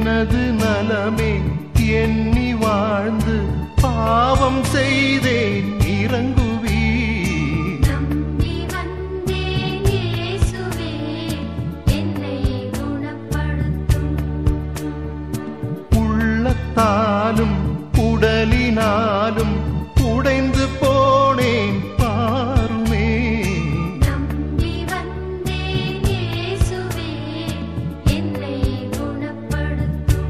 எனது நலமே எண்ணி வாழ்ந்து பாவம் செய்தேன் இறங்குவீ நம்பி வந்தேன் இயேசுவே என்னை குணப்படுத்தும் உள்ளத்தாலும் உடலினாலும் உடைந்து போனேன் பாருமே நம்பி வந்தேன் இயேசுவே என்னை குணப்படுத்தும்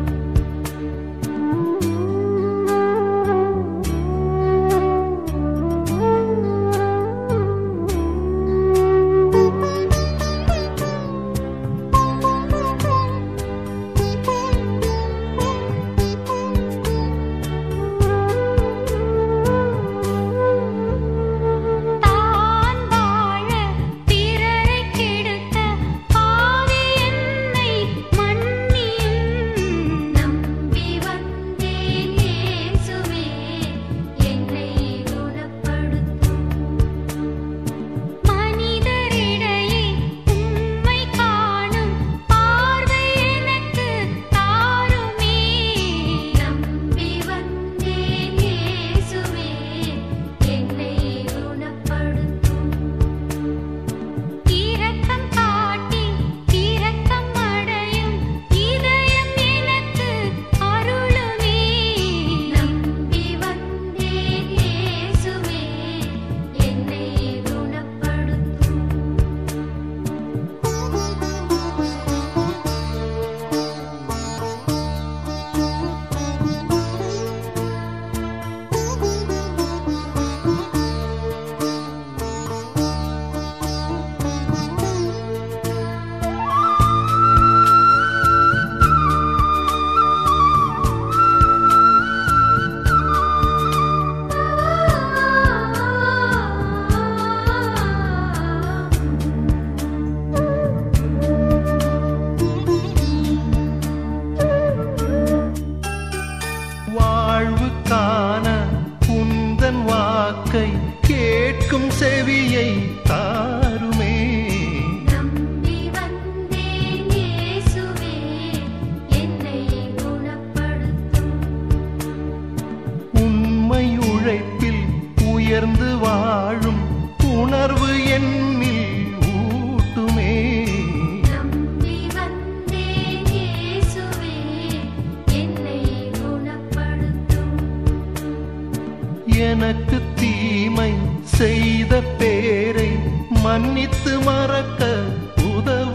தான் வாழ பிறரை கெடுத்த பாவி என்னை மன்னியும் நம்பி வந்தேன் இயேசுவே என்னை குணப்படுத்தும் மனிதரிடையே உம்மை காணும் பார்வை எனக்கு தாருமே நம்பி வந்தேன் இயேசுவே என்னை குணப்படுத்தும் இரக்கம் காட்டி இரக்கம் அடையும் இதயம் எனக்கு அருளுமே நம்பி வந்தேன் இயேசுவே என்னை குணப்படுத்தும் வாழ்வுக்கான குந்தன் வாக்கை கேட்கும் செவியை தாருமே நம்பி வந்தேன் இயேசுவே என்னை குணப்படுத்தும் உண்மை உழைப்பில் உயர்ந்து வாழும் உணர்வு என்னில் ஊட்டுமே நம்பி வந்தேன் இயேசுவே என்னை குணப்படுத்தும் எனக்கு தீமை செய்த பேரை மன்னித்து மறக்க உதவு